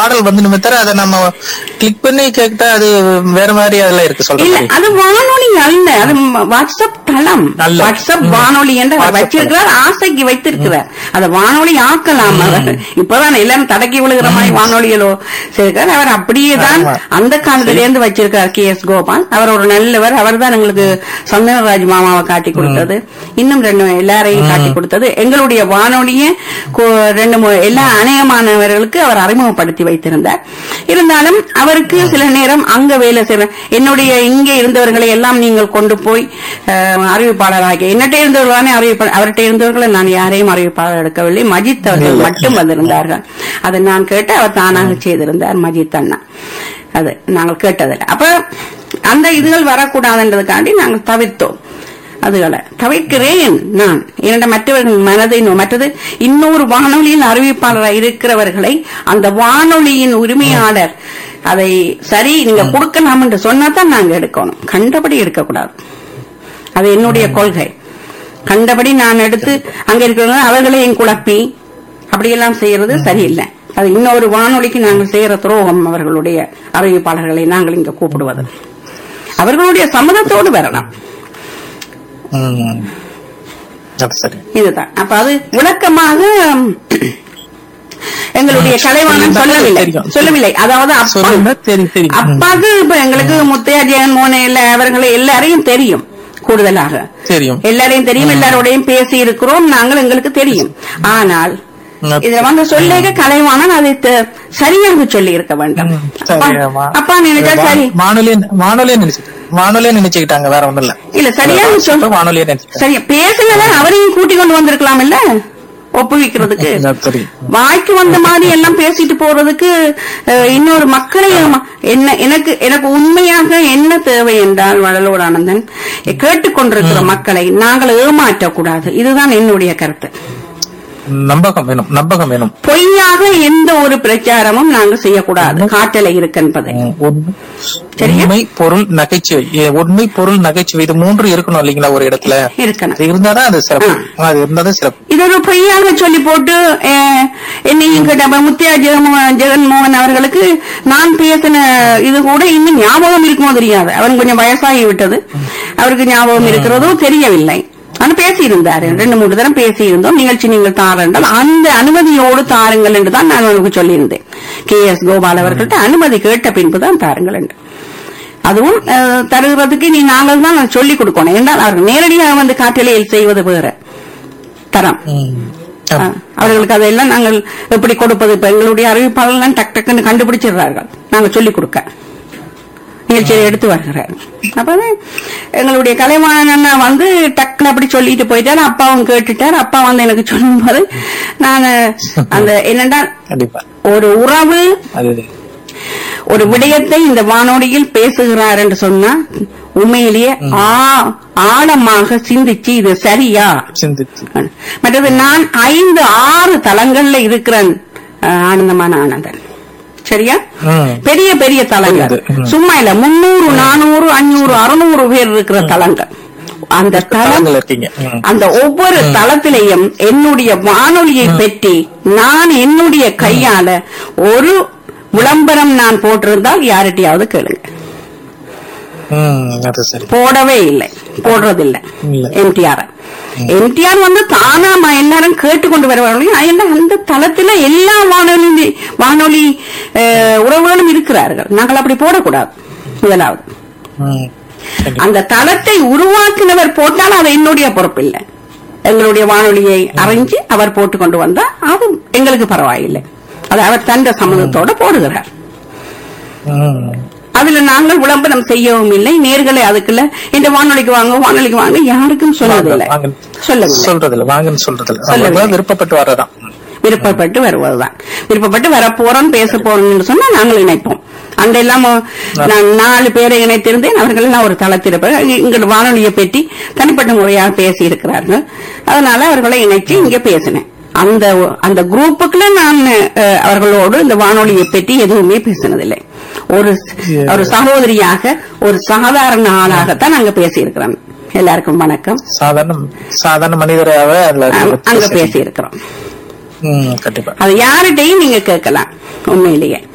பாடல் வந்து நம்ம தர அதை நம்ம கிளிக் பண்ணி கேட்டா அது வேற மாதிரி அதெல்லாம் இருக்கு சொல்ற இல்ல மாதிரி அது வானொலி அல்ல அது ம- வாட்ஸ்அப் தளம் நல்ல. வாட்ஸ்அப் ம். வானொலி என்று அவர் வாட்ஸ்அப் வச்சிருக்கிறார் ஆசைக்கு வைத்திருக்கிறார் அத வானொலி ஆக்கலாம் அவர் இப்பதான் எல்லாரும் தடக்கி விழுகிற மாதிரி வானொலிகளோ சேர்க்கிறார் அவர் அப்படியே தான் ஆமா. அந்த காலத்துல இருந்து வச்சிருக்கார் கே எஸ் கோபால் அவர் ஒரு நல்லவர் அவர் தான் எங்களுக்கு சந்தனராஜ் மாமாவை காட்டி கொடுத்தது இன்னும் ரெண்டு எல்லாரையும் காட்டி கொடுத்தது எங்களுடைய வானொலியை கொ- ரெண்டு மூ- எல்லா அநேகமானவர்களுக்கு அவர் அறிமுகப்படுத்தி வைத்திருந்தார் இருந்தாலும் அவருக்கு சில நேரம் அங்க வேலை செய்ய என்னுடைய இங்கே இருந்தவர்களை எல்லாம் நீங்கள் கொண்டு போய் அஹ், அறிவிப்பாளராக என்னட்ட இருந்தவர்களானே அறிவிப்பாளர் அவர்கிட்ட இருந்தவர்களை நான் யாரையும் அறிவிப்பாளர் எடுக்கவில்லை மஜித் அவர்கள் மட்டும் வந்திருந்தார்கள் அதை நான் கேட்டு அவர் தானாக செய்திருந்தார் மஜித் அண்ணா அது நாங்கள் கேட்டதில்லை அப்ப அந்த இதுகள் வரக்கூடாதுன்றதுக்காண்டி நாங்கள் தவிர்த்தோம் அதுகளை தவிர்க்கிறேன் நான் என்னோட மற்றவர்கள் மனதை நோ- மற்றது இன்னொரு வானொலியில் அறிவிப்பாளராக இருக்கிறவர்களை அந்த வானொலியின் உரிமையாளர் அதை சரி நீங்க கொடுக்கலாம் என்று சொன்னா தான் நாங்க எடுக்கணும் கண்டபடி எடுக்கக்கூடாது அது என்னுடைய கொள்கை கண்டபடி நான் எடுத்து அங்க இருக்கிறவங்க அவர்களையும் குழப்பி அப்படியெல்லாம் செய்யறது சரியில்லை அது இன்னொரு வானொலிக்கு நாங்கள் செய்யற துரோகம் அவர்களுடைய அறிவிப்பாளர்களை நாங்கள் இங்க கூப்பிடுவது அவர்களுடைய சம்மதத்தோடு வரலாம் ம். அது சரி இதுதான் அப்ப அது விளக்கமாக ம், எங்களுடைய கலைவாணன் சொல்லவில்லை தெரியும். சொல்லவில்லை அதாவது அப்பா சொல்லுங்க தெரியும் தெரியும் ம். அப்பாக்கு இப்ப எங்களுக்கு முத்தையா ஜெகன் மோனே இல்ல அவர்களை எல்லாரையும் தெரியும் கூடுதலாக தெரியும் எல்லாரையும் தெரியும் எல்லாரோடையும் பேசி இருக்கிறோம் நாங்கள் எங்களுக்கு தெரியும் ஆனால் ம். இதுல வந்து சொல்லேக கலைவாணன் அதை த- சரியாக சொல்லி இருக்க வேண்டும் ம், சரி, அப்பா- ஆமா. அப்பா நினைச்சா சரி வானொலியே வானொலியே நினைச்சு வானொலியே நினைச்சுக்கிட்டாங்க வேற ஒண்ணும் இல்ல இல்ல சரியாக சொல் வானொலியே நினைச்சு சரியா பேசுனத அவரையும் கூட்டி கொண்டு வந்திருக்கலாம் இல்ல ஒப்புவிக்கிறதுக்கு தெரியும் வாய்க்கு வந்த மாதிரி எல்லாம் பேசிட்டு போறதுக்கு அஹ், இன்னொரு மக்களை ஏமா- என்ன எனக்கு எனக்கு உண்மையாக என்ன தேவை என்றால் வடலூர் ஆனந்தன் கேட்டுக்கொண்டிருக்கிற மக்களை நாங்கள் ஏமாற்றக்கூடாது இதுதான் என்னுடைய கருத்து நம்பகம் வேணும் நம்பகம் வேணும் பொய்யாக எந்த ஒரு பிரச்சாரமும் நாங்க செய்யக்கூடாது காட்டலை இருக்கு என்பது ம், உண்மை- சரியா? உண்மை பொருள் நகைச்சுவை ஏ, உண்மை பொருள் நகைச்சுவை இது மூன்று இருக்கணும் இல்லைங்களா ஒரு இடத்துல இருக்கணும் அது இருந்தாதான் அது சிறப்பு அது இருந்தாதான் சிறப்பு இது ஒரு பொய்யாக சொல்லி போட்டு அஹ், என்னையும் கேட்ட அப்ப முத்தியா ஜெகமோகன் ஜெகன்மோகன் அவர்களுக்கு நான் பேசின இது கூட இன்னும் ஞாபகம் இருக்குமோ தெரியாது அவருக்கு கொஞ்சம் வயசாகி விட்டது அவருக்கு ஞாபகம் இருக்கிறதோ தெரியவில்லை ஆனா பேசியிருந்தாரு ரெண்டு மூணு தரம் பேசியிருந்தோம் நிகழ்ச்சி நீங்கள் தாருங்கள் அந்த அனுமதியோடு தாருங்கள் என்று தான் நான் உங்களுக்கு சொல்லியிருந்தேன் கே எஸ் கோபால் அவர்கள்ட்ட அனுமதி கேட்ட பின்பு தான் தாருங்கள் என்று அதுவும் அஹ், தருகிறதுக்கு நீ நாங்கள் தான் சொல்லிக் கொடுக்கணும் என்றால் அவர்கள் நேரடியாக வந்து காட்டலையில் செய்வது வேற தரம் ம். ஆ, அவர்களுக்கு அதெல்லாம் நாங்கள் எப்படி கொடுப்பது இப்ப எங்களுடைய அறிவிப்பாளர்கள் டக் டக்குன்னு கண்டுபிடிச்சிடுறார்கள் நாங்க சொல்லிக் கொடுக்க நிகழ்ச்சியை எடுத்து வருகிறார் அப்ப எங்களுடைய கலைவாணன் அண்ணா வந்து டக்குன்னு அப்படி சொல்லிட்டு போயிட்டார் அப்பாவும் கேட்டுட்டார் அப்பா வந்து எனக்கு சொல்லும்போது நான் அந்த என்னடா கண்டிப்பா ஒரு உறவு அது ஒரு விடயத்தை இந்த வானொலியில் பேசுகிறார் என்று சொன்னா உண்மையிலேயே ஆ- ஆழமாக சிந்திச்சு இது சரியா சிந்திச்சு மற்றது நான் ஐந்து ஆறு தளங்கள்ல இருக்கிறேன் அஹ், ஆனந்தமான ஆனந்தன் சரியா ம். பெரிய பெரிய தளங்கள் புரியுது. ம். சும்மா இல்ல முன்னூறு நானூறு அஞ்சூறு அறுநூறு பேர் இருக்கிற தளங்கள் அந்த தளம் தளங்கள் இருக்கீங்க ம். அந்த ஒவ்வொரு தளத்திலையும் என்னுடைய வானொலியை பற்றி நான் என்னுடைய கையால ஒரு விளம்பரம் நான் போட்டிருந்தால் யார்கிட்டயாவது கேளுங்க ம், அது சரி போடவே இல்லை போடுறதில்லை இல்ல. எம்டிஆர் எம்டிஆர் வந்து தானா ம- எல்லாரும் கேட்டுக்கொண்டு வருவார்கள் ஏன்னா அந்த தளத்துல எல்லா வானொலி வானொலி அஹ், உறவுகளும் இருக்கிறார்கள் நாங்கள் அப்படி போடக்கூடாது முதலாவது ம். கண்டிப்பா. அந்த தளத்தை உருவாக்கினவர் போட்டால் அது என்னுடைய பொறுப்பு இல்லை எங்களுடைய வானொலியை அறிஞ்சு அவர் போட்டு கொண்டு வந்தா அது எங்களுக்கு பரவாயில்லை அது அவர் தந்த சம்மதத்தோட போடுகிறார் ம். அதுல நாங்கள் விளம்பரம் செய்யவும் இல்லை நேர்களை அதுக்குள்ள இந்த வானொலிக்கு வாங்க வானொலிக்கு வாங்க யாருக்கும் சொன்னதில்லை வாங்க. சொல்லவில்லை சொல்றதில்ல வாங்கன்னு சொல்றதில்ல சொல்லவில்லை. அவங்க விருப்பப்பட்டு வர்றதான் விருப்பப்பட்டு வருவதுதான் விருப்பப்பட்டு வர போறோம் பேச போறோம்னு சொன்னா நாங்கள் இணைப்போம் அந்த எல்லாம் நான் நாலு பேரை இணைத்திருந்தேன் அவர்கள் எல்லாம் ஒரு தளத்தில் எங்கள் வானொலியை பற்றி தனிப்பட்ட முறையாக பேசி இருக்கிறார்கள் அதனால அவர்களை இணைச்சு இங்க பேசினேன் அந்த அந்த குரூப்புக்குள்ள நான் அஹ், அவர்களோடு இந்த வானொலியை பற்றி எதுவுமே பேசினதில்லை ஒரு ஒரு சகோதரியாக ஒரு சாதாரண ஆளாகத்தான் நாங்க பேசி இருக்கிறோம் எல்லாருக்கும் வணக்கம் சாதாரண சாதாரண மனிதராக அதுல அங்க பேசி இருக்கிறோம் ம், கண்டிப்பா அது யார்கிட்டையும் நீங்க கேட்கலாம் உண்மையிலேயே